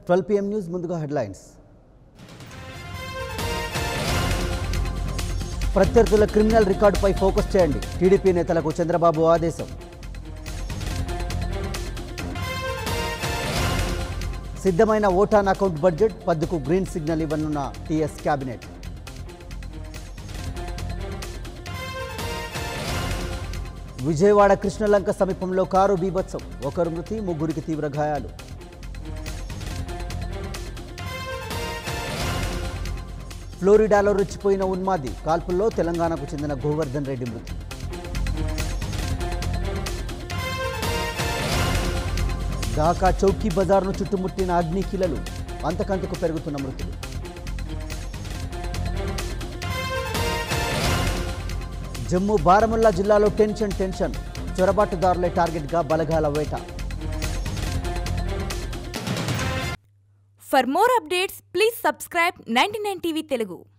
Twelve PM news ముందుగా headlines ప్రత్యర్థుల criminal రికార్డుపై ఫోకస్ చేయండి టీడీపీ నేతలకు చంద్రబాబు ఆదేశం సిద్ధమైన ఓటాన్ అకౌంట్ బడ్జెట్ పద్దుకు గ్రీన్ సిగ్నల్ ఇవ్వనున్న టీఎస్ కేబినెట్ విజయవాడ కృష్ణలంక సమీపంలో కారు బీభత్సం ఒకరు మృతి ముగ్గురికి తీవ్ర గాయాలు ఫ్లోరిడాలో రెచ్చిపోయిన ఉన్మాది కాల్పుల్లో తెలంగాణకు చెందిన గోవర్ధన్ రెడ్డి మృతి ఢాకా చౌకీ బజార్ను చుట్టుముట్టిన అగ్నికిలలు అంతకంతకు పెరుగుతున్న మృతులు జమ్మూ బారముల్లా జిల్లాలో టెన్షన్ టెన్షన్ చొరబాటుదారులే టార్గెట్గా బలగాల వేట For more updates, please subscribe 99 TV Telugu.